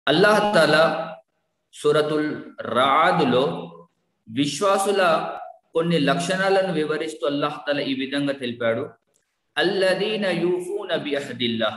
అల్లాహతాల సురతుల్ రాదులో విశ్వాసుల కొన్ని లక్షణాలను వివరిస్తూ అల్లాహతాల ఈ విధంగా తెలిపాడు అల్లదీన యూఫూన బిఅహదిల్లా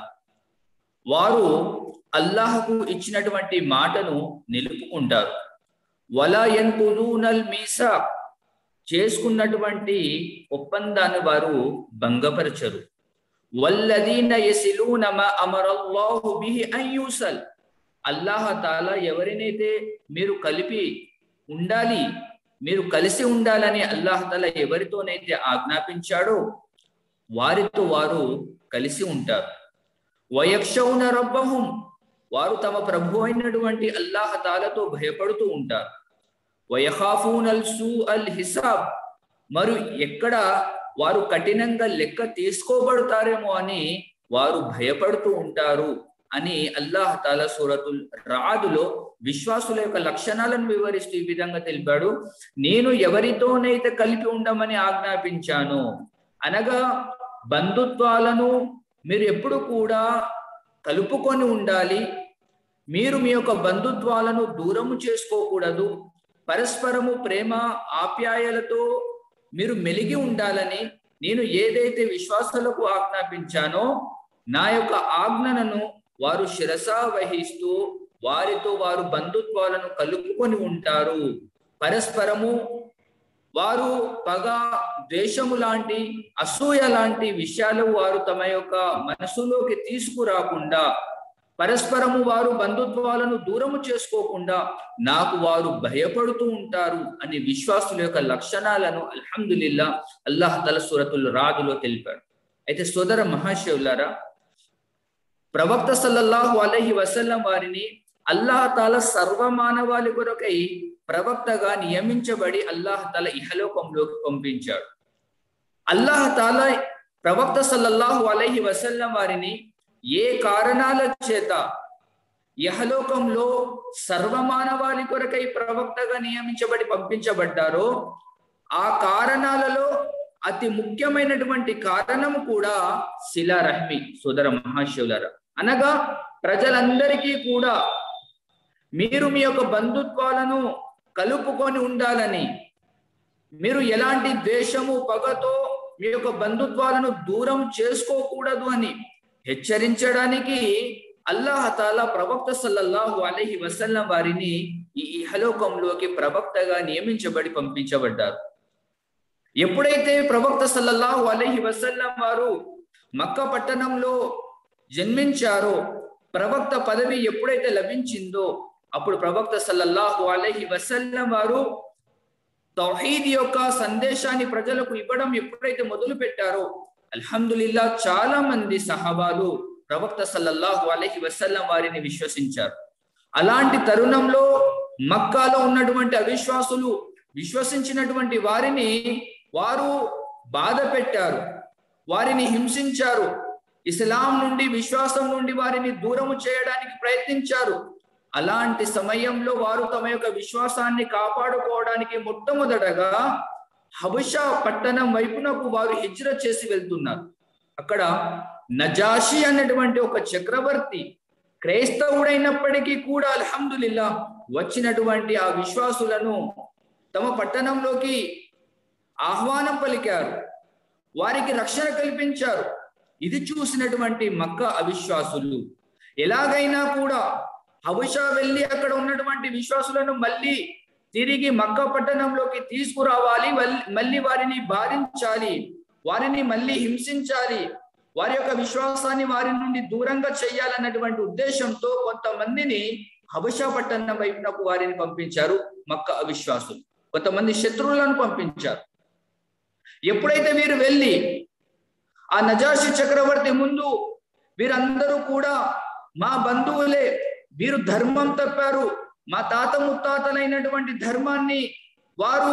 వారు అల్లాహకు ఇచ్చినటువంటి మాటను నిలుపుకుంటారు వలా ఎన్కుదూనల్ మీసా చేసుకున్నటువంటి ఒప్పందాన్ని వారు భంగపరచరు వల్లదీన యసిలూన మా అమరల్లాహు బిహి అన్ యూసల్ అల్లాహ తాలా ఎవరినైతే మీరు కలిపి ఉండాలి మీరు కలిసి ఉండాలని అల్లాహ తాలా ఎవరితోనైతే ఆజ్ఞాపించాడో వారితో వారు కలిసి ఉంటారు వయక్షౌన రబ్బహుం వారు తమ ప్రభు అయినటువంటి అల్లాహ తాలతో భయపడుతూ ఉంటారు వయఖాఫూనల్ సు అల్ హిసాబ్ మరి ఎక్కడ వారు కఠినంగా లెక్క తీసుకోబడతారేమో అని వారు భయపడుతూ ఉంటారు అని అల్లాహ్ తాలా సూరతుల్ రాదులో విశ్వాసుల యొక్క లక్షణాలను వివరిస్తూ ఈ విధంగా తెలిపాడు నేను ఎవరితోనైతే కలిపి ఉండమని ఆజ్ఞాపించాను అనగా బంధుత్వాలను మీరు ఎప్పుడు కూడా కలుపుకొని ఉండాలి మీరు మీ యొక్క బంధుత్వాలను దూరము చేసుకోకూడదు పరస్పరము ప్రేమ ఆప్యాయలతో మీరు మెలిగి ఉండాలని నేను ఏదైతే విశ్వాసాలకు ఆజ్ఞాపించానో నా యొక్క ఆజ్ఞలను వారు శిరస వహిస్తూ వారితో వారు బంధుత్వాలను కలుపుకొని ఉంటారు పరస్పరము వారు పగ ద్వేషము లాంటి అసూయ లాంటి విషయాలు వారు తమ యొక్క మనసులోకి తీసుకురాకుండా పరస్పరము వారు బంధుత్వాలను దూరము చేసుకోకుండా నాకు వారు భయపడుతూ ఉంటారు అని విశ్వాసుల యొక్క లక్షణాలను అల్హమ్దుల్లా అల్లాహ్ తల సూరతుల్ రాదులో తెలిపాడు అయితే సోదర మహాశివులారా ప్రవక్త సల్లల్లాహు అలహి వసల్లం వారిని అల్లాహ్ తాల సర్వమానవాళి కొరకై ప్రవక్తగా నియమించబడి అల్లాహ్ తాల ఇహలోకంలోకి పంపించాడు అల్లాహ్ తాల ప్రవక్త సల్లల్లాహు అలహి వసల్లం వారిని ఏ కారణాల చేత యహలోకంలో సర్వమానవాళి కొరకై ప్రవక్తగా నియమించబడి పంపించబడ్డారో ఆ కారణాలలో అతి ముఖ్యమైనటువంటి కారణం కూడా శిలారహ్మి సోదర మహాశివులర అనగా ప్రజలందరికీ కూడా మీరు మీ యొక్క బంధుత్వాలను కలుపుకొని ఉండాలని మీరు ఎలాంటి ద్వేషము పగతో మీ యొక్క బంధుత్వాలను దూరం చేసుకోకూడదు అని హెచ్చరించడానికి అల్లాహతాల ప్రవక్త సల్లల్లాహు అలహి వసల్లం వారిని ఈ ఇహలోకంలోకి ప్రవక్తగా నియమించబడి పంపించబడ్డారు ఎప్పుడైతే ప్రవక్త సల్లల్లాహు అలహి వసల్లం వారు మక్క పట్టణంలో జన్మించారో ప్రవక్త పదవి ఎప్పుడైతే లభించిందో అప్పుడు ప్రవక్త సల్లల్లాహు అలహి వసల్లం వారు తౌహీద్ యొక్క సందేశాన్ని ప్రజలకు ఇవ్వడం ఎప్పుడైతే మొదలు పెట్టారో అల్హమ్దుల్లా చాలా మంది సహబాలు ప్రవక్త సల్లల్లాహు అలహి వసల్లం వారిని విశ్వసించారు అలాంటి తరుణంలో మక్కాలో ఉన్నటువంటి అవిశ్వాసులు విశ్వసించినటువంటి వారిని వారు బాధ పెట్టారు వారిని హింసించారు ఇస్లాం నుండి విశ్వాసం నుండి వారిని దూరము చేయడానికి ప్రయత్నించారు అలాంటి సమయంలో వారు తమ యొక్క విశ్వాసాన్ని కాపాడుకోవడానికి మొట్టమొదటగా హబషా పట్టణం వైపునకు వారు హిజ్ర చేసి వెళ్తున్నారు అక్కడ నజాషి అన్నటువంటి ఒక చక్రవర్తి క్రైస్తవుడైనప్పటికీ కూడా అల్హమ్దుల్లా వచ్చినటువంటి ఆ విశ్వాసులను తమ పట్టణంలోకి ఆహ్వానం పలికారు వారికి రక్షణ కల్పించారు ఇది చూసినటువంటి మక్క అవిశ్వాసులు ఎలాగైనా కూడా హబషా వెళ్ళి అక్కడ ఉన్నటువంటి విశ్వాసులను మళ్ళీ తిరిగి మక్క పట్టణంలోకి తీసుకురావాలి మళ్ళీ వారిని బాధించాలి వారిని మళ్ళీ హింసించాలి వారి యొక్క విశ్వాసాన్ని వారి నుండి దూరంగా చేయాలన్నటువంటి ఉద్దేశంతో కొంతమందిని హబషా పట్టణం వైపునకు వారిని పంపించారు మక్క అవిశ్వాసులు కొంతమంది శత్రువులను పంపించారు ఎప్పుడైతే వీరు వెళ్ళి ఆ నజాషి చక్రవర్తి ముందు వీరందరూ కూడా మా బంధువులే వీరు ధర్మం తప్పారు మా తాత ముత్తాతలైనటువంటి ధర్మాన్ని వారు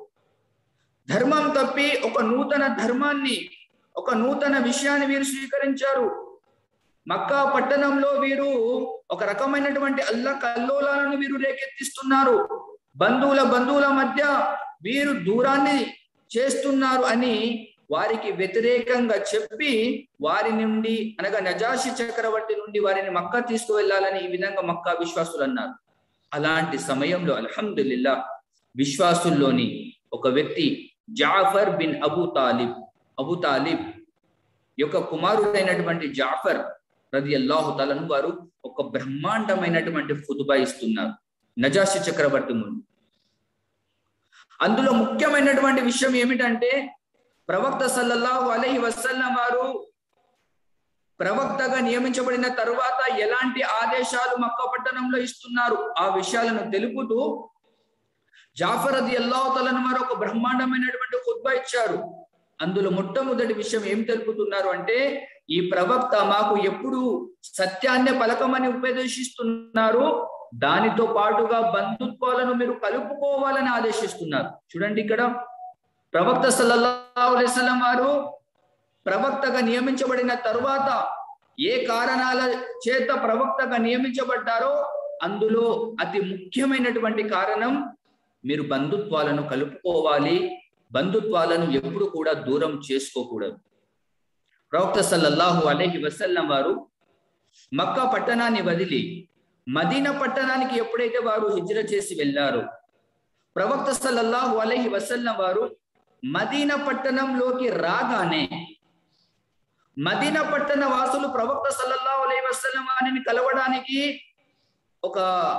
ధర్మం తప్పి ఒక నూతన ధర్మాన్ని ఒక నూతన విషయాన్ని వీరు స్వీకరించారు మక్కా పట్టణంలో వీరు ఒక రకమైనటువంటి అల్ల కల్లోలాలను వీరు రేకెత్తిస్తున్నారు బంధువుల బంధువుల మధ్య వీరు దూరాన్ని చేస్తున్నారు అని వారికి వ్యతిరేకంగా చెప్పి వారి నుండి అనగా నజాషి చక్రవర్తి నుండి వారిని మక్కా తీసుకువెళ్ళాలని ఈ విధంగా మక్కా విశ్వాసులు అన్నారు అలాంటి సమయంలో అల్హమ్దుల్లా విశ్వాసుల్లోని ఒక వ్యక్తి Jafar bin Abu Talib Abu Talib యొక్క కుమారుడైనటువంటి జాఫర్ రది అల్లాహు తలను వారు ఒక బ్రహ్మాండమైనటువంటి ఫుతుబా ఇస్తున్నారు నజాషి చక్రవర్తి ముందు అందులో ముఖ్యమైనటువంటి విషయం ఏమిటంటే ప్రవక్త సల్లల్లాహు అలైహి వసల్లం వారు ప్రవక్తగా నియమించబడిన తరువాత ఎలాంటి ఆదేశాలు మక్క పట్టణంలో ఇస్తున్నారు ఆ విషయాలను తెలుపుతూ జాఫర్ అది అల్లాహతలను వారు ఒక బ్రహ్మాండమైనటువంటి ఖుద్బా ఇచ్చారు అందులో మొట్టమొదటి విషయం ఏం తెలుపుతున్నారు అంటే ఈ ప్రవక్త మాకు ఎప్పుడు సత్యాన్నే పలకమని ఉపదేశిస్తున్నారు దానితో పాటుగా బంధుత్వాలను మీరు కలుపుకోవాలని ఆదేశిస్తున్నారు చూడండి ఇక్కడ ప్రవక్త సల్లల్లాహు అలైహి వసల్లం వారు ప్రవక్తగా నియమించబడిన తరువాత ఏ కారణాల చేత ప్రవక్తగా నియమించబడ్డారో అందులో అతి ముఖ్యమైనటువంటి కారణం మీరు బంధుత్వాలను కలుపుకోవాలి బంధుత్వాలను ఎప్పుడు కూడా దూరం చేసుకోకూడదు ప్రవక్త సల్లల్లాహు అలైహి వసల్లం వారు మక్కా పట్టణాన్ని వదిలి మదీనా పట్టణానికి ఎప్పుడైతే వారు హిజ్ర చేసి వెళ్ళారో ప్రవక్త సల్లల్లాహు అలైహి వసల్లం వారు మదీనా పట్టణంలోకి రాగానే మదీనా పట్టణ వాసులు ప్రవక్త సల్లల్లాహు అలైహి వసల్లం వారిని కలవడానికి ఒక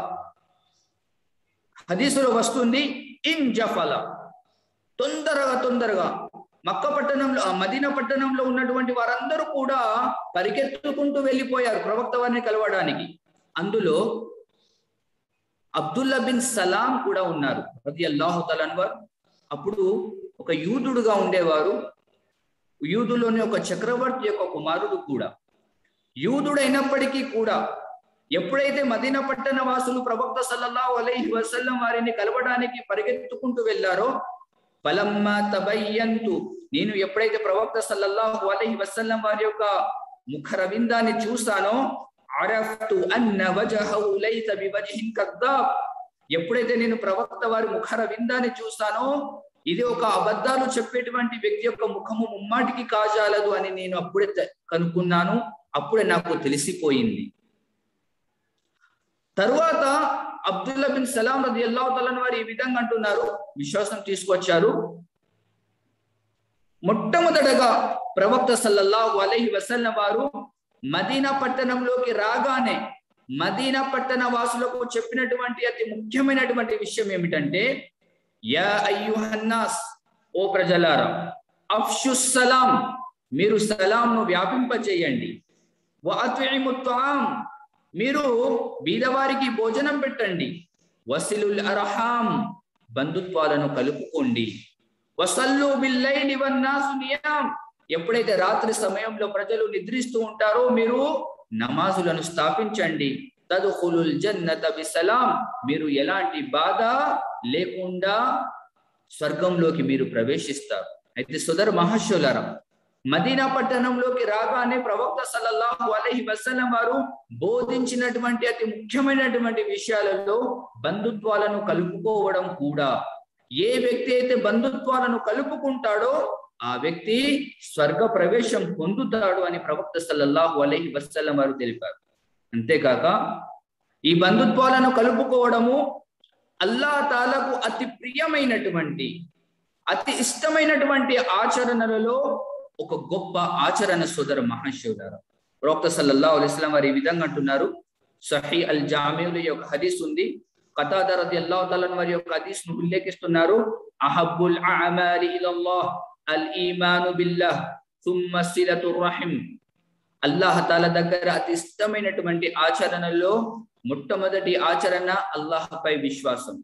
హదీసులో వస్తుంది ఇన్ జఫల తొందరగా తొందరగా మక్క పట్టణంలో మదీనా పట్టణంలో ఉన్నటువంటి వారందరూ కూడా పరిగెత్తుకుంటూ వెళ్ళిపోయారు ప్రవక్త వారిని కలవడానికి అందులో అబ్దుల్లా బిన్ సలాం కూడా ఉన్నారు ప్రతి అల్లాహు తలన్వర్ అప్పుడు ఒక యూదుడుగా ఉండేవారు యూదులోని ఒక చక్రవర్తి యొక్క కుమారుడు కూడా యూదుడైనప్పటికీ కూడా ఎప్పుడైతే మదీన పట్టణ వాసులు ప్రవక్త సల్లల్లాహు అలైహి వసల్లం వారిని కలవడానికి పరిగెత్తుకుంటూ వెళ్ళారో ఫలమ్మ తబయ్యంతు నేను ఎప్పుడైతే ప్రవక్త సల్లల్లాహు అలైహి వసల్లం వారి యొక్క ముఖ రవిందాన్ని చూసానో అరఫ్తు అన్న వజహు లైస బివజ్హిన్ కద్దాబ్ ఎప్పుడైతే నేను ప్రవక్త వారి ముఖ రవిందాన్ని చూసానో ఇది ఒక అబద్ధాలు చెప్పేటువంటి వ్యక్తి యొక్క ముఖము ముమ్మాటికి కాజాలదు అని నేను అప్పుడే కనుక్కున్నాను అప్పుడే నాకు తెలిసిపోయింది తరువాత అబ్దుల్లా బిన్ సలాం రది అల్లాహతలని వారు ఈ విధంగా అంటున్నారు విశ్వాసం తీసుకొచ్చారు మొట్టమొదటగా ప్రవక్త సల్లల్లాహు అలైహి వసల్లం వారు మదీనా పట్టణంలోకి రాగానే మదీనా పట్టణ వాసులకు చెప్పినటువంటి అతి ముఖ్యమైనటువంటి విషయం ఏమిటంటే యా అయ్యుహన్నాస్ ఓ ప్రజలారా అఫ్షు సలాం మీరు సలాంను వ్యాపింపచేయండి వఅత్విము త్వాం మీరు బీదవారికి భోజనం పెట్టండి వసిలుల్ అర్హాం బంధుత్వాలను కలుపుకోండి వసల్లు బిల్లైలి వన్నాసు నియాం ఎప్పుడైతే రాత్రి సమయంలో ప్రజలు నిద్రిస్తూ ఉంటారో మీరు నమాజులను స్థాపించండి తదుఖులుల్ జన్నత బిసలాం మీరు ఎలాంటి బాధ లేకుండా స్వర్గంలోకి మీరు ప్రవేశిస్తారు అయితే సుదర్ మహర్షులరా మదీనా పట్టణంలోకి రాగానే ప్రవక్త సల్లల్లాహు అలైహి వసల్లం వారు బోధించినటువంటి అతి ముఖ్యమైనటువంటి విషయాలలో బంధుత్వాలను కలుపుకోవడం కూడా ఏ వ్యక్తి అయితే బంధుత్వాలను కలుపుకుంటాడో ఆ వ్యక్తి స్వర్గ ప్రవేశం పొందుతాడు అని ప్రవక్త సల్లల్లాహు అలైహి వసల్లం వారు తెలిపారు అంతేకాక ఈ బంధుత్వాలను కలుపుకోవడము అల్లా తాలకు అతి ప్రియమైనటువంటి అతి ఇష్టమైనటువంటి ఆచరణలలో ఒక గొప్ప ఆచరణ సోదర మహాశివుడారు ప్రవక్త సల్లల్లా అలైస్లాం వారు ఈ విధంగా అంటున్నారు సహీ అల్ జామీల యొక్క హదీస్ ఉంది కతాదర్ రది అల్లాహ్ తలన్ వారి యొక్క హదీస్ ను ఉల్లేఖిస్తున్నారు అహబ్బుల్ అమాలి ఇలల్లాహ్ అల్ ఈమాను బిల్లాహ్ థుమ్మ సిలతుర్ రహిం అల్లాహ్ తాల దగ్గర అతి ఇష్టమైనటువంటి ఆచరణలో మొట్టమొదటి ఆచరణ అల్లాహపై విశ్వాసం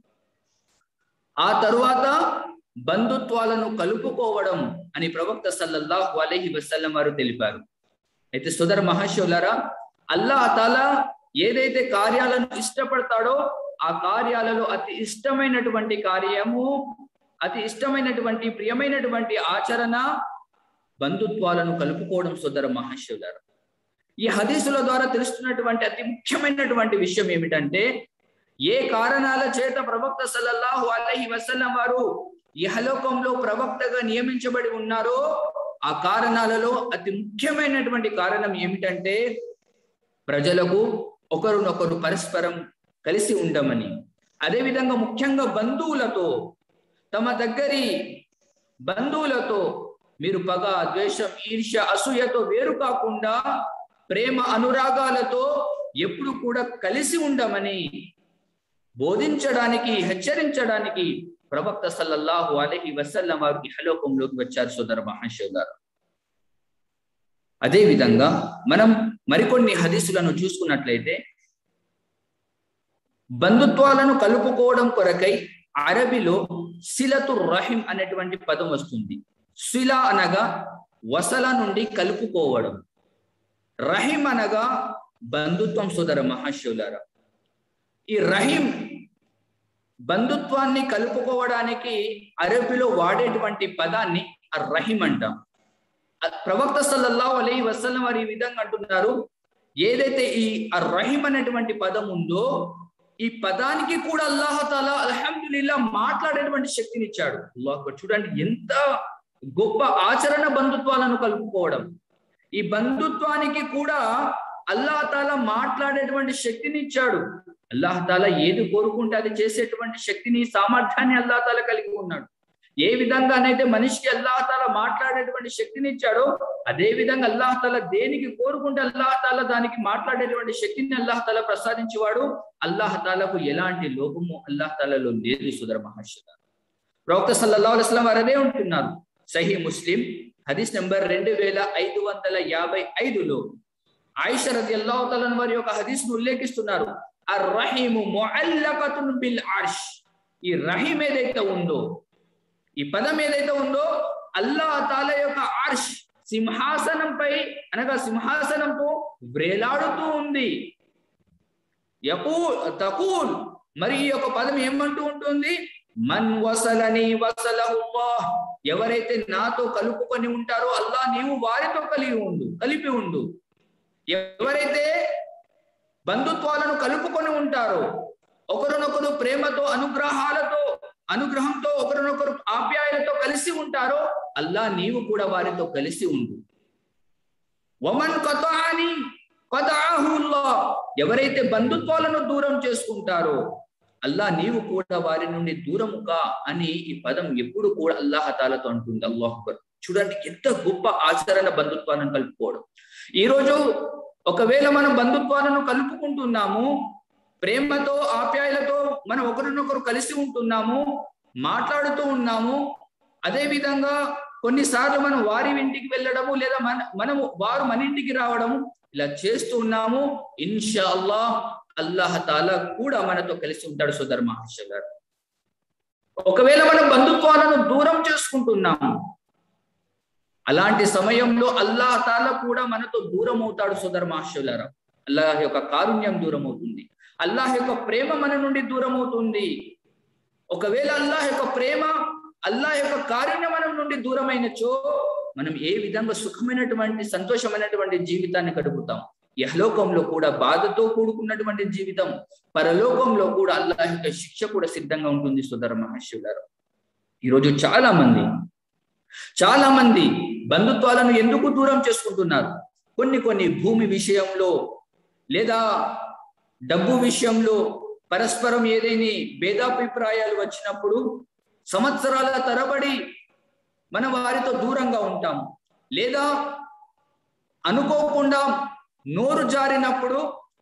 ఆ తరువాత బంధుత్వాలను కలుపుకోవడం అని ప్రవక్త సల్లల్లాహు అలైహి వసల్లం వారు తెలిపారు అయితే సుదర మహర్షులరా అల్లాహ్ తాల ఏదైతే కార్యాలను ఇష్టపడతాడో ఆ కార్యాలలో అతి ఇష్టమైనటువంటి కార్యము అతి ఇష్టమైనటువంటి ప్రియమైనటువంటి ఆచరణ బంధుత్వాలను కలుపుకోవడం సుదర మహర్షులరా ఈ హదీసుల ద్వారా తెలుస్తున్నటువంటి అతి ముఖ్యమైనటువంటి విషయం ఏమిటంటే ఏ కారణాల చేత ప్రవక్త సల్లల్లాహు అలైహి వసల్లం వారు ఇహలోకంలో ప్రవక్తగా నియమించబడి ఉన్నారో ఆ కారణాలలో అతి ముఖ్యమైనటువంటి కారణం ఏమిటంటే ప్రజలకు ఒకరినొకరు పరస్పరం కలిసి ఉండమని అదేవిధంగా ముఖ్యంగా బంధువులతో తమ దగ్గరి బంధువులతో మీరు పగ ద్వేషం ఈర్ష్య అసూయతో వేరు కాకుండా ప్రేమ అనురాగాలతో ఎప్పుడు కూడా కలిసి ఉండమని బోధించడానికి హెచ్చరించడానికి ప్రవక్త సల్లల్లాహు అలహి వసల్లం వారు ఇహలోకంలోకి వచ్చారు సోదర మహాశివ్ గారు అదే విధంగా మనం మరికొన్ని హదీసులను చూసుకున్నట్లయితే బంధుత్వాలను కలుపుకోవడం కొరకై అరబిలో సిలతు రహిం అనేటువంటి పదం వస్తుంది శిల అనగా వసల నుండి కలుపుకోవడం రహిం అనగా బంధుత్వం సోదర మహాశివులారా ఈ రహీం బంధుత్వాన్ని కలుపుకోవడానికి అరబీలో వాడేటువంటి పదాన్ని రహీం అంటాం ప్రవక్త సల్లల్లాహు అలీ వసల్లం వారు ఈ విధంగా అంటున్నారు ఏదైతే ఈ రహీం అనేటువంటి పదం ఉందో ఈ పదానికి కూడా అల్లాహతాల అల్హమ్దుల్లా మాట్లాడేటువంటి శక్తిని ఇచ్చాడు అల్లాహ్ చూడండి ఎంత గొప్ప ఆచరణ బంధుత్వాలను కలుపుకోవడం ఈ బంధుత్వానికి కూడా అల్లాహతాల మాట్లాడేటువంటి శక్తిని ఇచ్చాడు అల్లాహతాల ఏది కోరుకుంటే అది చేసేటువంటి శక్తిని సామర్థ్యాన్ని అల్లాహతాల కలిగి ఉన్నాడు ఏ విధంగానైతే మనిషికి అల్లాహతాల మాట్లాడేటువంటి శక్తిని ఇచ్చాడో అదే విధంగా అల్లాహతాల దేనికి కోరుకుంటే అల్లాహతాల దానికి మాట్లాడేటువంటి శక్తిని అల్లాహతాల ప్రసాదించేవాడు అల్లాహతాలకు ఎలాంటి లోపము అల్లాహతాలలో లేదు సుదర మహర్షి ప్రవక్త సల్లల్లాహు అలైస్లం వారు అదే ఉంటున్నారు సహీ ముస్లిం హదీస్ నెంబర్ రెండు వేల ఐదు వందల యాభై ఐదులో ఆయిష రది అల్లాహతలను వారి యొక్క హదీస్ ను ఉల్లేఖిస్తున్నారు అర్రహీము ముఅల్లకతున్ బిల్ అర్ష్ ఈ రహీం ఏదైతే ఉందో ఈ పదం ఏదైతే ఉందో అల్లాహ్ తాల యొక్క అర్ష్ సింహాసనంపై అనగా సింహాసనంపు వ్రేలాడుతూ ఉంది యకూల్ తకూల్ మరి ఈ యొక్క పదం ఏమంటూ ఉంటుంది మన్ వసలని వసలహుల్లాహ్ ఎవరైతే నాతో కలుపుకొని ఉంటారో అల్లా నీవు వారితో కలిగి ఉండు కలిపి ఉండు ఎవరైతే బంధుత్వాలను కలుపుకొని ఉంటారో ఒకరినొకరు ప్రేమతో అనుగ్రహాలతో అనుగ్రహంతో ఒకరినొకరు ఆప్యాయలతో కలిసి ఉంటారో అల్లా నీవు కూడా వారితో కలిసి ఉండు వమన్ కథాని కథాహుల్లా ఎవరైతే బంధుత్వాలను దూరం చేసుకుంటారో అల్లా నీవు కూడా వారి నుండి దూరముగా అని ఈ పదం ఎప్పుడు కూడా అల్లాహతాలతో అంటుంది అల్లాహ్ చూడండి ఎంత గొప్ప ఆచరణ బంధుత్వాలను కలుపుకోవడం ఈ రోజు ఒకవేళ మనం బంధుత్వాలను కలుపుకుంటున్నాము ప్రేమతో ఆప్యాయలతో మనం ఒకరినొకరు కలిసి ఉంటున్నాము మాట్లాడుతూ ఉన్నాము అదే విధంగా కొన్నిసార్లు మనం వారి ఇంటికి వెళ్ళడము లేదా మన మనము వారు మన ఇంటికి రావడము ఇలా చేస్తూ ఉన్నాము ఇన్షా అల్లా అల్లాహ తాలా కూడా మనతో కలిసి ఉంటాడు సుధర్ మహర్షి గారు ఒకవేళ మనం బంధుత్వాలను దూరం చేసుకుంటున్నాము అలాంటి సమయంలో అల్లాహ్ తాలా కూడా మనతో దూరం అవుతాడు సుధర్ మహర్షులారా అల్లాహ్ యొక్క కారుణ్యం దూరం అవుతుంది అల్లాహ్ యొక్క ప్రేమ మన నుండి దూరం అవుతుంది ఒకవేళ అల్లాహ్ యొక్క ప్రేమ అల్లాహ్ యొక్క కారుణ్యం మన నుండి దూరమైనచో మనం ఏ విధంగా సుఖమైనటువంటి సంతోషమైనటువంటి జీవితాన్ని గడుపుతాం యహలోకంలో కూడా బాధతో కూడుకున్నటువంటి జీవితం పరలోకంలో కూడా అల్లాహ్ యొక్క శిక్ష కూడా సిద్ధంగా ఉంటుంది సుధర మహర్షి గారు ఈరోజు చాలా మంది చాలా మంది బంధుత్వాలను ఎందుకు దూరం చేసుకుంటున్నారు కొన్ని కొన్ని భూమి విషయంలో లేదా డబ్బు విషయంలో పరస్పరం ఏదైనా భేదాభిప్రాయాలు వచ్చినప్పుడు సంవత్సరాల తరబడి మన వారితో దూరంగా ఉంటాం లేదా అనుకోకుండా నోరు జారినప్పుడు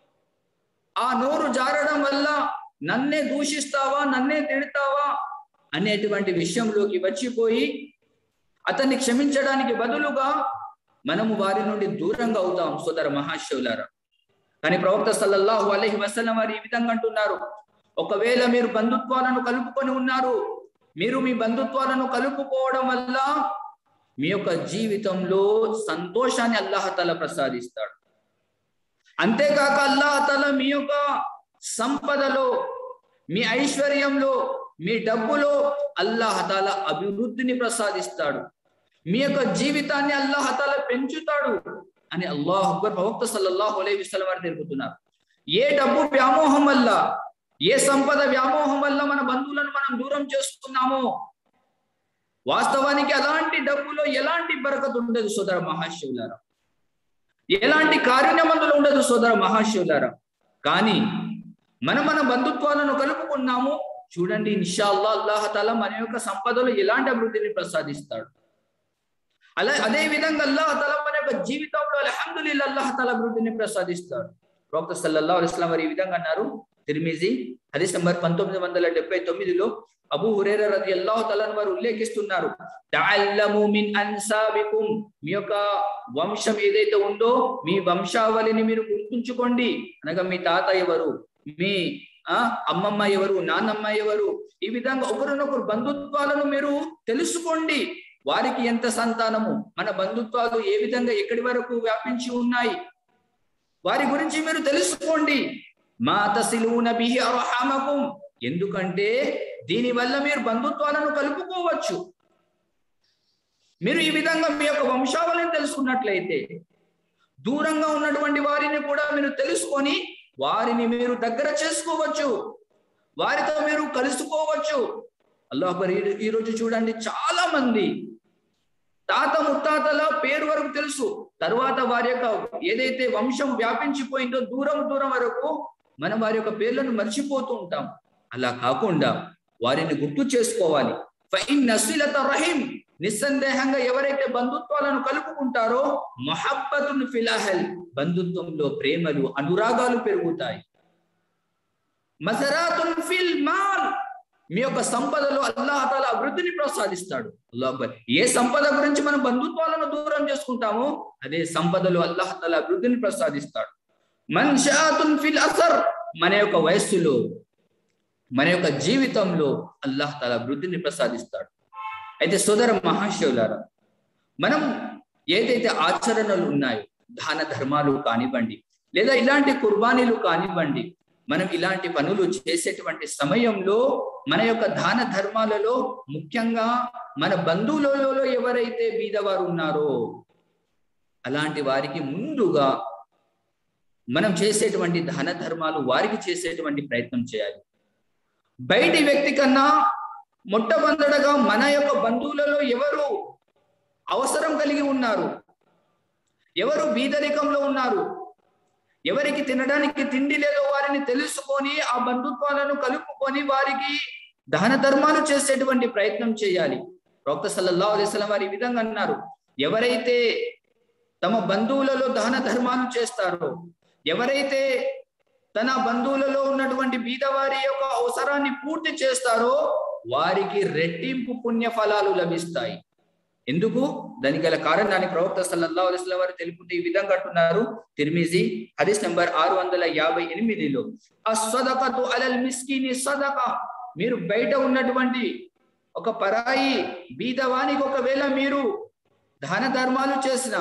ఆ నోరు జారడం వల్ల నన్నే దూషిస్తావా నన్నే తిడతావా అనేటువంటి విషయంలోకి వచ్చిపోయి అతన్ని క్షమించడానికి బదులుగా మనము వారి నుండి దూరంగా అవుతాం సోదర మహాశివులారా కానీ ప్రవక్త సల్లల్లాహు అలహి వసలం వారు ఈ విధంగా అంటున్నారు ఒకవేళ మీరు బంధుత్వాలను కలుపుకొని ఉన్నారు మీరు మీ బంధుత్వాలను కలుపుకోవడం వల్ల మీ యొక్క జీవితంలో సంతోషాన్ని అల్లాహతల ప్రసాదిస్తాడు అంతేకాక అల్లాహతల మీ యొక్క సంపదలో మీ ఐశ్వర్యంలో మీ డబ్బులో అల్లాహతాల అభివృద్ధిని ప్రసాదిస్తాడు మీ యొక్క జీవితాన్ని అల్లాహతాల పెంచుతాడు అని అల్లాహ్ అక్బర్ ప్రవక్త సల్లల్లాహు అలైహి వసల్లం వారు తెలుపుతున్నారు ఏ డబ్బు వ్యామోహం వల్ల ఏ సంపద వ్యామోహం వల్ల మన బంధువులను మనం దూరం చేస్తున్నామో వాస్తవానికి అలాంటి డబ్బులో ఎలాంటి బరకత ఉండదు సోదర మహాశివులారా ఎలాంటి కారుణ్యమందులు ఉండదు సోదర మహాశివులారా కానీ మనం మన బంధుత్వాలను కలుపుకున్నాము చూడండి ఇన్షాల్లా అల్లాహతాల మన యొక్క సంపదలో ఎలాంటి అభివృద్ధిని ప్రసాదిస్తాడు అలా అదే విధంగా అల్లాహతాల మన యొక్క జీవితంలో అల్హమ్దుల్లా అల్లాహతాల అభివృద్ధిని ప్రసాదిస్తాడు ప్రవక్త సల్లల్లా అలిస్లాం వారు ఈ విధంగా అన్నారు తిరిమిజి హదీస్ నంబర్ పంతొమ్మిది వందల డెబ్బై తొమ్మిదిలో అబూ హురేర రది అల్లాహు తలని వారు ఉల్లేఖిస్తున్నారు తఅల్లము మిన్ అన్సాబికుం మీ యొక్క వంశం ఏదైతే ఉందో మీ వంశావళిని మీరు గుర్తుంచుకోండి అనగా మీ తాత ఎవరు మీ ఆ అమ్మమ్మ ఎవరు నాన్నమ్మ ఎవరు ఈ విధంగా ఒకరినొకరు బంధుత్వాలను మీరు తెలుసుకోండి వారికి ఎంత సంతానము మన బంధుత్వాలు ఏ విధంగా ఎక్కడి వరకు వ్యాపించి ఉన్నాయి వారి గురించి మీరు తెలుసుకోండి మా తసిలూన బిహి అర్హామకుం ఎందుకంటే దీని వల్ల మీరు బంధుత్వాలను కలుపుకోవచ్చు మీరు ఈ విధంగా మీ యొక్క వంశావళిని తెలుసుకున్నట్లయితే దూరంగా ఉన్నటువంటి వారిని కూడా మీరు తెలుసుకొని వారిని మీరు దగ్గర చేసుకోవచ్చు వారితో మీరు కలుసుకోవచ్చు అల్లాహ్ ఈ రోజు చూడండి చాలా మంది తాత ముత్తాతల పేరు వరకు తెలుసు తర్వాత వారి యొక్క ఏదైతే వంశం వ్యాపించిపోయిందో దూరం దూరం వరకు మనం వారి యొక్క పేర్లను మర్చిపోతూ ఉంటాం అలా కాకుండా వారిని గుర్తు చేసుకోవాలి ఫైన్ నసిలత రహీం నిస్సందేహంగా ఎవరైతే బంధుత్వాలను కలుపుకుంటారో మొహబ్బతున్ ఫిలాహల్ బంధుత్వంలో ప్రేమలు అనురాగాలు పెరుగుతాయి మజరాతున్ ఫిల్ మాల్ మీ యొక్క సంపదలో అల్లాహతాల అభివృద్ధిని ప్రసాదిస్తాడు అల్లాహ్ ఏ సంపద గురించి మనం బంధుత్వాలను దూరం చేసుకుంటామో అదే సంపదలో అల్లాహతాల అభివృద్ధిని ప్రసాదిస్తాడు మన్షాతున్ ఫిల్ అసర్ మన యొక్క వయస్సులో మన యొక్క జీవితంలో అల్లాహ్ తాల అభివృద్ధిని ప్రసాదిస్తాడు అయితే సోదర మహాశివులారా మనం ఏదైతే ఆచరణలు ఉన్నాయో దాన ధర్మాలు కానివ్వండి లేదా ఇలాంటి కుర్బానీలు కానివ్వండి మనం ఇలాంటి పనులు చేసేటువంటి సమయంలో మన యొక్క దాన ధర్మాలలో ముఖ్యంగా మన బంధువులలో ఎవరైతే బీదవారు ఉన్నారో అలాంటి వారికి ముందుగా మనం చేసేటువంటి దాన ధర్మాలు వారికి చేసేటువంటి ప్రయత్నం చేయాలి బయటి వ్యక్తి కన్నా మొట్టమొదటగా మన యొక్క బంధువులలో ఎవరు అవసరం కలిగి ఉన్నారు ఎవరు బీదరికంలో ఉన్నారు ఎవరికి తినడానికి తిండి లేదో వారిని తెలుసుకొని ఆ బంధుత్వాలను కలుపుకొని వారికి దాన ధర్మాలు చేసేటువంటి ప్రయత్నం చేయాలి ప్రవక్త సల్లల్లా అలైస్లం వారు ఈ విధంగా అన్నారు ఎవరైతే తమ బంధువులలో దాన ధర్మాలు చేస్తారో ఎవరైతే తన బంధువులలో ఉన్నటువంటి బీదవారి యొక్క అవసరాన్ని పూర్తి చేస్తారో వారికి రెట్టింపు పుణ్య ఫలాలు లభిస్తాయి ఎందుకు దానికి గల కారణాన్ని ప్రవక్త సల్లల్లా అలిస్ల వారు తెలుపుతూ ఈ విధంగా అంటున్నారు తిర్మిజీ హదీస్ నంబర్ ఆరు వందల యాభై ఎనిమిదిలో అస్సదకతు అలల్ మిస్కిని సదక మీరు బయట ఉన్నటువంటి ఒక పరాయి బీదవానికి ఒకవేళ మీరు దాన ధర్మాలు చేసిన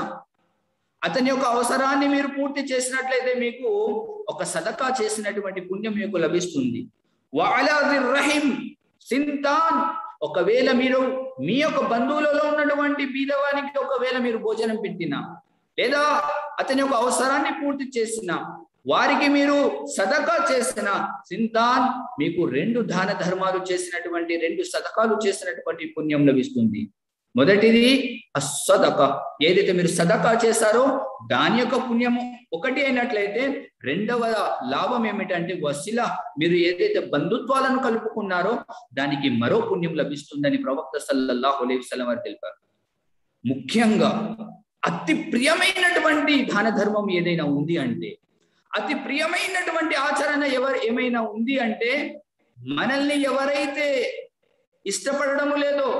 అతని యొక్క అవసరాన్ని మీరు పూర్తి చేసినట్లయితే మీకు ఒక సదకా చేసినటువంటి పుణ్యం మీకు లభిస్తుంది రహీం సింతాన్ ఒకవేళ మీరు మీ యొక్క బంధువులలో ఉన్నటువంటి బీదవానికి ఒకవేళ మీరు భోజనం పెట్టినా లేదా అతని యొక్క అవసరాన్ని పూర్తి చేసిన వారికి మీరు సదకా చేసిన సింతాన్ మీకు రెండు దాన ధర్మాలు చేసినటువంటి రెండు సదకాలు చేసినటువంటి పుణ్యం లభిస్తుంది మొదటిది అస్సదక ఏదైతే మీరు సదకా చేశారో దాని యొక్క పుణ్యము ఒకటి అయినట్లయితే రెండవ లాభం ఏమిటంటే వసిల మీరు ఏదైతే బంధుత్వాలను కలుపుకున్నారో దానికి మరో పుణ్యం లభిస్తుందని ప్రవక్త సల్లల్లాహు అలైహి వసల్లం వారు తెలిపారు ముఖ్యంగా అతి ప్రియమైనటువంటి దాన ధర్మం ఏదైనా ఉంది అంటే అతి ప్రియమైనటువంటి ఆచరణ ఎవరు ఏమైనా ఉంది అంటే మనల్ని ఎవరైతే ఇష్టపడడం లేదో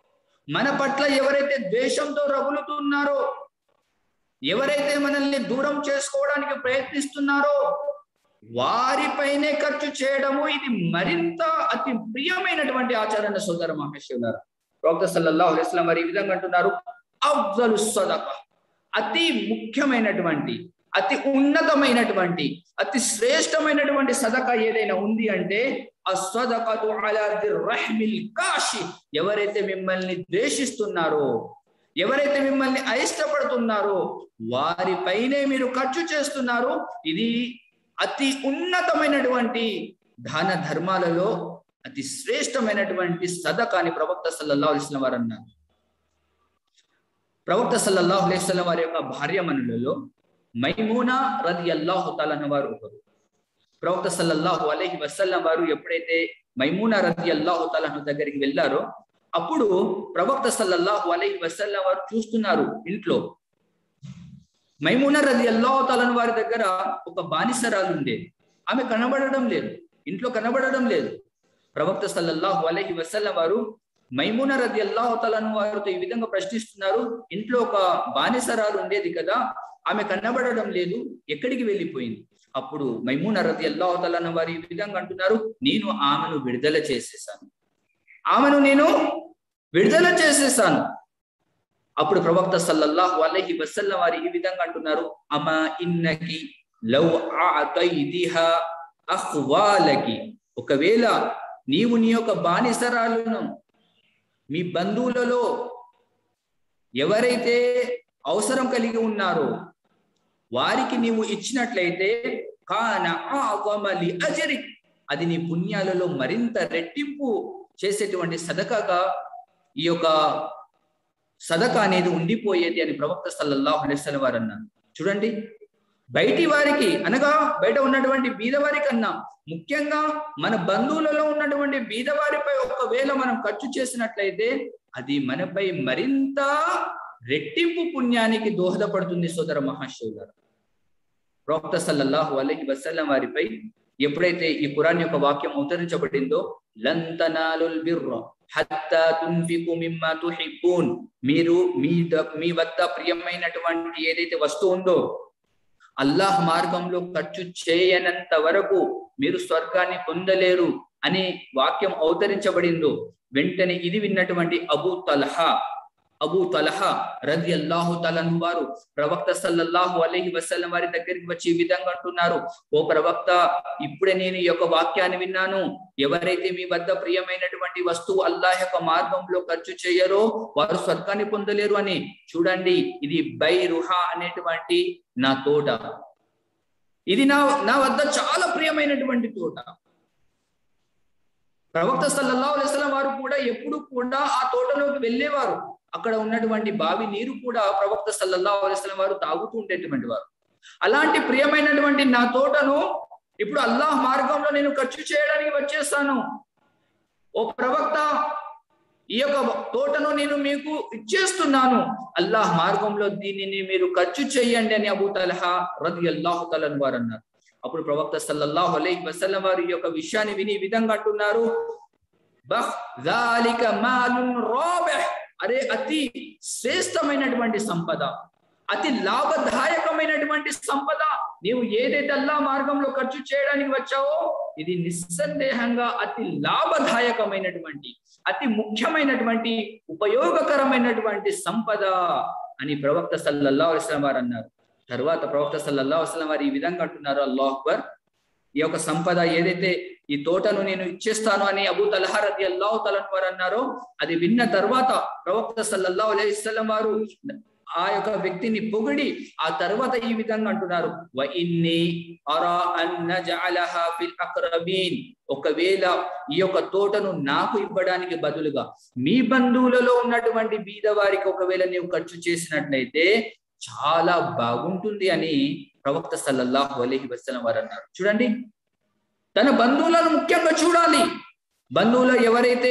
మన పట్ల ఎవరైతే ద్వేషంతో రగులుతున్నారో ఎవరైతే మనల్ని దూరం చేసుకోవడానికి ప్రయత్నిస్తున్నారో వారిపైనే ఖర్చు చేయడము ఇది మరింత అతి ప్రియమైనటువంటి ఆచరణ సోదర మహేశ్వర ప్రవక్త సల్లల్లాహు అలైహి వసల్లం వారు ఈ విధంగా అంటున్నారు అఫ్జలు సదక అతి ముఖ్యమైనటువంటి అతి ఉన్నతమైనటువంటి అతి శ్రేష్టమైనటువంటి సదక ఏదైనా ఉంది అంటే అస్వదకతు అలా రహ్మిల్ కాషి ఎవరైతే మిమ్మల్ని ద్వేషిస్తున్నారో ఎవరైతే మిమ్మల్ని అయిష్టపడుతున్నారో వారిపైనే మీరు ఖర్చు చేస్తున్నారు ఇది అతి ఉన్నతమైనటువంటి దాన ధర్మాలలో అతి శ్రేష్టమైనటువంటి సదక అని ప్రవక్త సల్లల్లాహు అలైస్లం వారు అన్నారు ప్రవక్త సల్లల్లాహు అలైస్లం వారి యొక్క భార్యమనులలో మైమూనా రది అల్లాహు తాలన్న వారు ఒకరు ప్రవక్త సల్లల్లాహు అలైహి వసల్లం వారు ఎప్పుడైతే మైమూనా రది అల్లాహు తాలను దగ్గరికి వెళ్ళారో అప్పుడు ప్రవక్త సల్లల్లాహు అలైహి వసల్లం వారు చూస్తున్నారు ఇంట్లో మైమూనా రది అల్లాహు తాలను వారి దగ్గర ఒక బానిసరాలు ఉండేది ఆమె కనబడడం లేదు ఇంట్లో కనబడడం లేదు ప్రవక్త సల్లల్లాహు అలైహి వసల్లం వారు మైమూన రది అల్లాహు తలను వారితో ఈ విధంగా ప్రశ్నిస్తున్నారు ఇంట్లో ఒక బానిసరాలు ఉండేది కదా ఆమె కనబడడం లేదు ఎక్కడికి వెళ్ళిపోయింది అప్పుడు మైమూన రది అల్లాహు తలన వారు ఈ విధంగా అంటున్నారు నేను ఆమెను విడుదల చేసేసాను ఆమెను నేను విడుదల చేసేసాను అప్పుడు ప్రవక్త సల్లల్లాహు అలైహి వసల్లం వారు ఈ విధంగా అంటున్నారు అమా ఇన్నకి లవ్ ఆతైదిహా అహ్వాలకి ఒకవేళ నీవు నీ యొక్క బానిసరాలను మీ బంధువులలో ఎవరైతే అవసరం కలిగి ఉన్నారో వారికి నీవు ఇచ్చినట్లయితే కాన ఆవమలి అజరి అది నీ పుణ్యాలలో మరింత రెట్టింపు చేసేటువంటి సదకగా ఈ యొక్క సదక అనేది ఉండిపోయేది అని ప్రవక్త సల్లల్లాహు అలైస్లం వారు అన్నారు చూడండి బయటి వారికి అనగా బయట ఉన్నటువంటి బీదవారి కన్నా ముఖ్యంగా మన బంధువులలో ఉన్నటువంటి బీదవారిపై ఒకవేళ మనం ఖర్చు చేసినట్లయితే అది మనపై మరింత రెట్టింపు పుణ్యానికి దోహదపడుతుంది సోదర మహాశివులారు ప్రవక్త సల్లల్లాహు అలైహి వసల్లం వారిపై ఎప్పుడైతే ఈ ఖురాన్ యొక్క వాక్యం అవతరించబడిందో లంతనాలుల్ బిర్ర హత్తా తుంఫికు మిమ్మా తుహిబ్బూన్ మీరు మీ మీ వద్ద ప్రియమైనటువంటి ఏదైతే వస్తువు ఉందో అల్లాహ్ మార్గంలో ఖర్చు చేయనంత వరకు మీరు స్వర్గాన్ని పొందలేరు అనే వాక్యం అవతరించబడిందో వెంటనే ఇది విన్నటువంటి అబూ తలహా అబూ తలహా రది అల్లాహు తలను వారు ప్రవక్త సల్లల్లాహు అలైహి వసల్లం వారి దగ్గరికి వచ్చి ఈ విధంగా అంటున్నారు ఓ ప్రవక్త ఇప్పుడే నేను ఈ యొక్క వాక్యాన్ని విన్నాను ఎవరైతే మీ వద్ద ప్రియమైనటువంటి వస్తువు అల్లాహ్ యొక్క మార్గంలో ఖర్చు చేయరో వారు స్వర్గాన్ని పొందలేరు అని చూడండి ఇది బైరుహా అనేటువంటి నా తోట ఇది నా నా వద్ద చాలా ప్రియమైనటువంటి తోట ప్రవక్త సల్లల్లాహు అలైస్లం వారు కూడా ఎప్పుడు కూడా ఆ తోటలోకి వెళ్ళేవారు అక్కడ ఉన్నటువంటి బావి నీరు కూడా ప్రవక్త సల్లల్లాహు అలైస్లం వారు తాగుతూ ఉండేటువంటి వారు అలాంటి ప్రియమైనటువంటి నా తోటను ఇప్పుడు అల్లాహ్ మార్గంలో నేను ఖర్చు చేయడానికి వచ్చేస్తాను ఓ ప్రవక్త ఈ యొక్క తోటను నేను మీకు ఇచ్చేస్తున్నాను అల్లాహ్ మార్గంలో దీనిని మీరు ఖర్చు చేయండి అని అబూ తలహా రది అల్లాహు తలని వారు అన్నారు అప్పుడు ప్రవక్త సల్లల్లాహు అలైహి వసల్లం వారు ఈ యొక్క విషయాన్ని విని ఈ విధంగా అంటున్నారు బహ్ జాలిక మాలున్ రాబిహ్ అరే అతి శ్రేష్టమైనటువంటి సంపద అతి లాభదాయకమైనటువంటి సంపద నీవు ఏదైతే అల్లా మార్గంలో ఖర్చు చేయడానికి వచ్చావో ఇది నిస్సందేహంగా అతి లాభదాయకమైనటువంటి అతి ముఖ్యమైనటువంటి ఉపయోగకరమైనటువంటి సంపద అని ప్రవక్త సల్లల్లా అలిస్లాం వారు అన్నారు తర్వాత ప్రవక్త సల్లల్లా అస్లాం వారు ఈ విధంగా అంటున్నారు అల్లాహ్ అక్బర్ ఈ యొక్క సంపద ఏదైతే ఈ తోటను నేను ఇచ్చేస్తాను అని అబూ తలహారది అల్లాహు తలన్ వారు అన్నారో అది విన్న తర్వాత ప్రవక్త సల్లల్లా అలైస్లం వారు ఆ యొక్క వ్యక్తిని పొగిడి ఆ తర్వాత ఈ విధంగా అంటున్నారు వ ఇన్ని అరా అన్ నజఅలహా ఫిల్ అక్రబీన్ ఒకవేళ ఈ యొక్క తోటను నాకు ఇవ్వడానికి బదులుగా మీ బంధువులలో ఉన్నటువంటి బీదవారికి ఒకవేళ నీవు ఖర్చు చేసినట్లయితే చాలా బాగుంటుంది అని ప్రవక్త సల్లల్లాహు అలైహి వసల్లం వారు అన్నారు చూడండి తన బంధువులను ముఖ్యంగా చూడాలి బంధువులు ఎవరైతే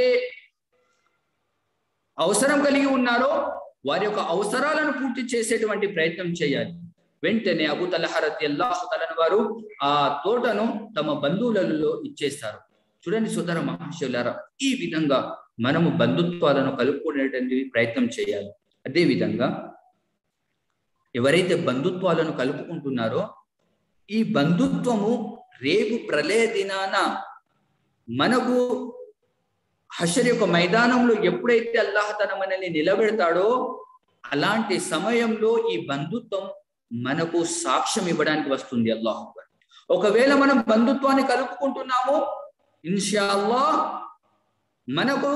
అవసరం కలిగి ఉన్నారో వారి యొక్క అవసరాలను పూర్తి చేసేటువంటి ప్రయత్నం చేయాలి వెంటనే అబు తలహరత్ అల్లాహు తలని వారు ఆ తోటను తమ బంధువులలో ఇచ్చేస్తారు చూడండి సుధర మహాశివులారా ఈ విధంగా మనము బంధుత్వాలను కలుపుకునేటువంటి ప్రయత్నం చేయాలి అదే విధంగా ఎవరైతే బంధుత్వాలను కలుపుకుంటున్నారో ఈ బంధుత్వము రేపు ప్రళయ దినాన మనకు హషర్ యొక్క మైదానంలో ఎప్పుడైతే అల్లాహ్ తన మనల్ని నిలబెడతాడో అలాంటి సమయంలో ఈ బంధుత్వం మనకు సాక్ష్యం ఇవ్వడానికి వస్తుంది అల్లాహ్ ఒకవేళ మనం బంధుత్వాన్ని కలుపుకుంటున్నాము ఇన్షాల్లా మనకు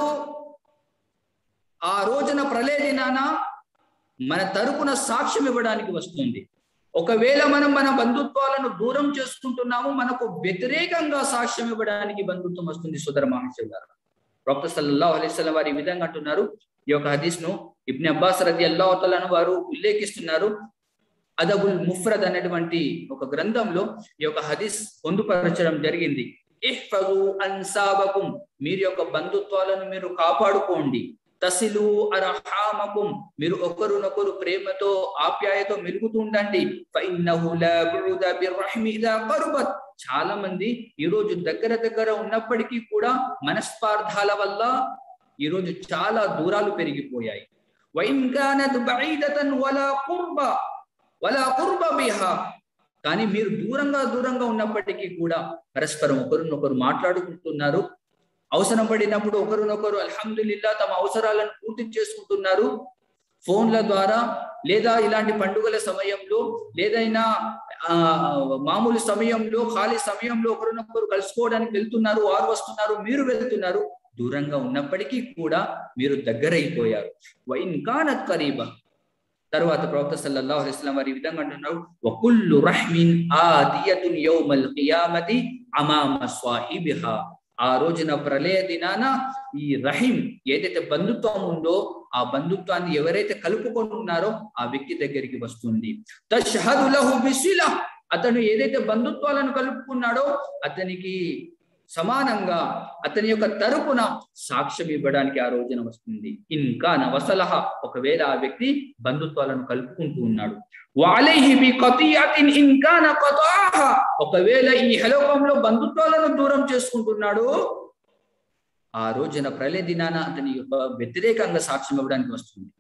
ఆ రోజున ప్రళయ దినాన మన తరపున సాక్ష్యం ఇవ్వడానికి వస్తుంది ఒకవేళ మనం మన బంధుత్వాలను దూరం చేసుకుంటున్నాము మనకు వ్యతిరేకంగా సాక్ష్యం ఇవ్వడానికి బంధుత్వం వస్తుంది సుధర మహర్షి గారు ప్రొక్త సల్లల్లాహు అలైస్లం వారు ఈ విధంగా అంటున్నారు ఈ యొక్క హదీస్ ను ఇబ్ని అబ్బాస్ రది అల్లాహతలను వారు ఉల్లేఖిస్తున్నారు అదబుల్ ముఫ్రద్ అనేటువంటి ఒక గ్రంథంలో ఈ యొక్క హదీస్ పొందుపరచడం జరిగింది ఇహ్ఫజు అన్సాబకుం మీరు యొక్క బంధుత్వాలను మీరు కాపాడుకోండి తసిలు అరహామకుం మీరు ఒకరినొకరు ప్రేమతో ఆప్యాయతో మెలుగుతూ ఉండండి ఫైన్నహు లా బురుద బిర్రహ్మి ఇదా కరుబత్ చాలా మంది ఈ రోజు దగ్గర దగ్గర ఉన్నప్పటికీ కూడా మనస్పార్థాల వల్ల ఈ రోజు చాలా దూరాలు పెరిగిపోయాయి వైన్ కానత్ బঈదతన్ వలా కుర్బ వలా కుర్బ బిహా కానీ మీరు దూరంగా దూరంగా ఉన్నప్పటికీ కూడా పరస్పరం ఒకరినొకరు మాట్లాడుకుంటున్నారు అవసరం పడినప్పుడు ఒకరినొకరు అల్హమ్దుల్లా తమ అవసరాలను పూర్తి చేసుకుంటున్నారు ఫోన్ల ద్వారా లేదా ఇలాంటి పండుగల సమయంలో లేదైనా ఆ మామూలు సమయంలో ఖాళీ సమయంలో ఒకరినొకరు కలుసుకోవడానికి వెళ్తున్నారు వారు వస్తున్నారు మీరు వెళ్తున్నారు దూరంగా ఉన్నప్పటికీ కూడా మీరు దగ్గరైపోయారు వైన్ కానత్ కరీబా తర్వాత ప్రవక్త సల్లల్లాహు అలైహి వసల్లం వారు ఈ విధంగా అంటున్నారు వకుల్లు రహ్మిన్ ఆదియతున్ యౌమల్ ఖియామతి అమామ స్వాహిబిహా ఆ రోజున ప్రళయ దినాన ఈ రహీం ఏదైతే బంధుత్వం ఉందో ఆ బంధుత్వాన్ని ఎవరైతే కలుపుకొని ఉన్నారో ఆ వ్యక్తి దగ్గరికి వస్తుంది తష్హదు లహు బిసిల అతను ఏదైతే బంధుత్వాలను కలుపుకున్నాడో అతనికి సమానంగా అతని యొక్క తరపున సాక్ష్యం ఇవ్వడానికి ఆ రోజున వస్తుంది ఇంకా నవసలహ ఒకవేళ ఆ వ్యక్తి బంధుత్వాలను కలుపుకుంటూ ఉన్నాడు ఒకవేళ ఈ హలోకంలో బంధుత్వాలను దూరం చేసుకుంటున్నాడు ఆ రోజున ప్రళయ దినాన అతని యొక్క వ్యతిరేకంగా సాక్ష్యం ఇవ్వడానికి వస్తుంది